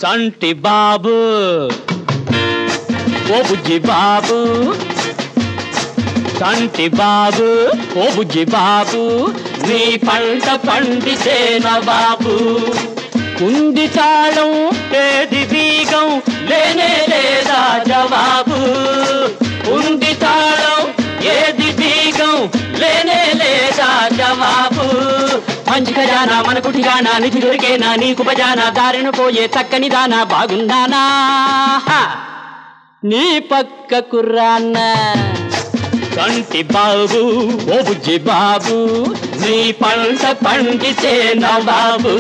చంటి బాబు ఓ బుజ్జి బాబు చంటి బాబు ఓ బుజ్జి బాబు నీ పంట పండితేన బాబు కుంది తాళం ఏది బీగం లేనే లేదా జవాబు ఉంది తాళం ఏది బీగం లేనే లేదా జవాబు మంచి ఖజానా మన కుటిగానా నిధి దొరికేనా నీకు బజానా దారిన పోయే చక్కని దానా బాగుందానా హా! నీ పక్క కుర్రాన్న కంటి బాబు ఓ బుజ్జి బాబు నీ పంట పండితే నా బాబు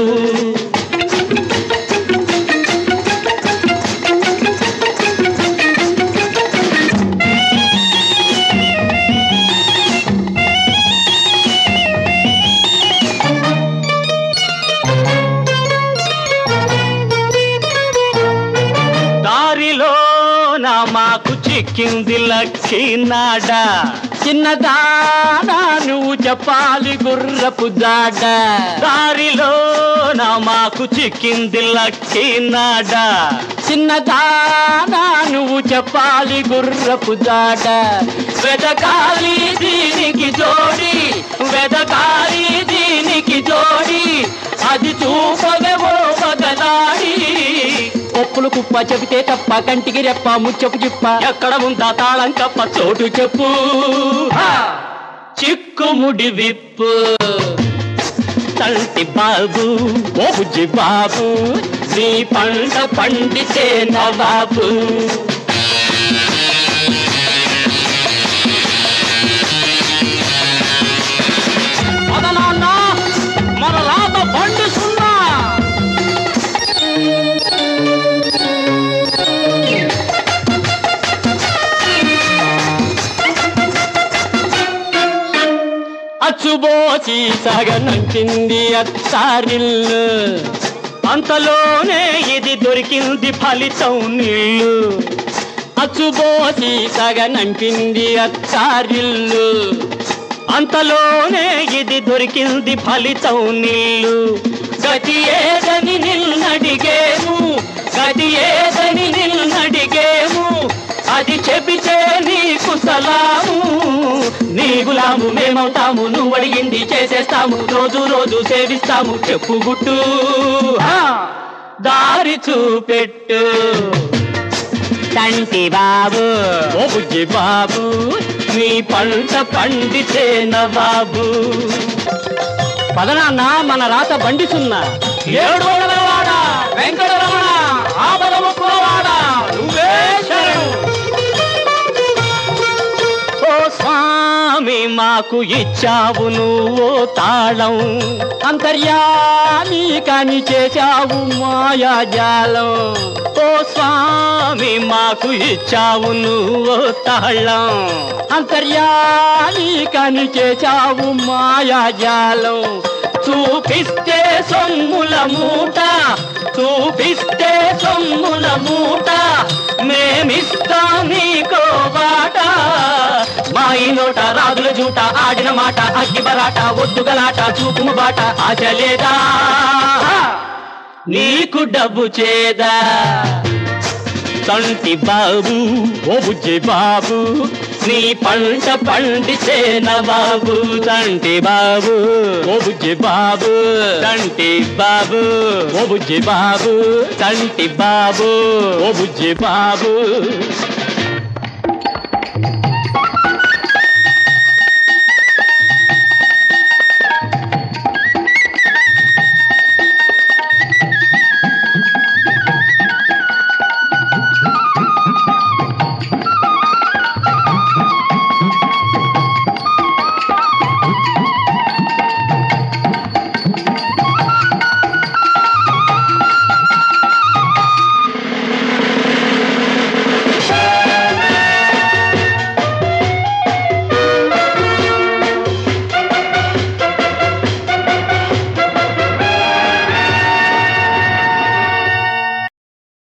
దారిలో నా మాకు చిక్కింది లక్కినాడ చిన్నదానా నువ్వు చెప్పాలి గుర్రపు జాడ దారిలో నా మాకు చిక్కింది లక్కినాడ చిన్నదానా నువ్వు చెప్పాలి గుర్రపు జాడ వెదకాలి దీనికి జోడి వెదకాలి దీనికి జోడి అది చూపగవో పగలాడి ఒప్పులు కుప్ప చెబితే తప్ప కంటికి రెప్ప ముచ్చపు చిప్ప ఎక్కడ ఉందా తాళం కప్ప చోటు చెప్పు హా! చిక్కుముడి విప్పు తంటి బాబు ఓ బుజ్జి బాబు నీ పంట పండితే నవాబు మదనాన్న మన రాత బండి సున్నా అచ్చుబోచి సగనంచింది అత్తారిల్లు అంతలోనే ఇది దొరికింది ఫలితం నీళ్ళు అచ్చుబోచి సగనంపింది అత్తారిల్లు అంతలోనే ఇది దొరికింది ఫలితం నీళ్ళు గతి ఏదని నిన్నడిగేము గతి ఏదని నిన్నడిగేము అది చెబితే నీకు సలాము నీ గులాము మేమవుతాము నువ్వు అడిగింది చేసేస్తాము రోజు రోజు సేవిస్తాము చెప్పు గుట్టు హా! దారి చూపెట్టు తంటి బాబు ఓ బుజ్జి బాబు నీ పంట పండితే బాబు పదనాన్న మన రాత బండి సున్నా ఏడు వాడ వెంకటరమణ ఆపదము కులవాడ నువ్వే శరణు ఓ స్వామి మాకు ఇచ్చావు నువ్వు తాళం అంతర్యామి కాని చేశావు మాయాజాలం ఓ స్వామి మాకు ఇచ్చావు నువ్వు తాళం అంతర్యామి కాని చేశావు మాయాజాలం చూపిస్తే సొమ్ముల మూట చూపిస్తే సొమ్ముల మూట మేమిస్తాం నీకో బాట మా ఈ నోట రాజుల జూట ఆడిన మాట అగ్గి బరాట ఒద్దుగలాట చూపుము బాట ఆశ లేదా నీకు డబ్బు చేదా తంటి బాబు ఓ బుజ్జి బాబు నీ పంట పండితే బాబు తంటి బాబు ఓ బుజ్జి బాబు తంటి బాబు ఓ బుజ్జి బాబు తంటి బాబు ఓ బుజ్జి బాబు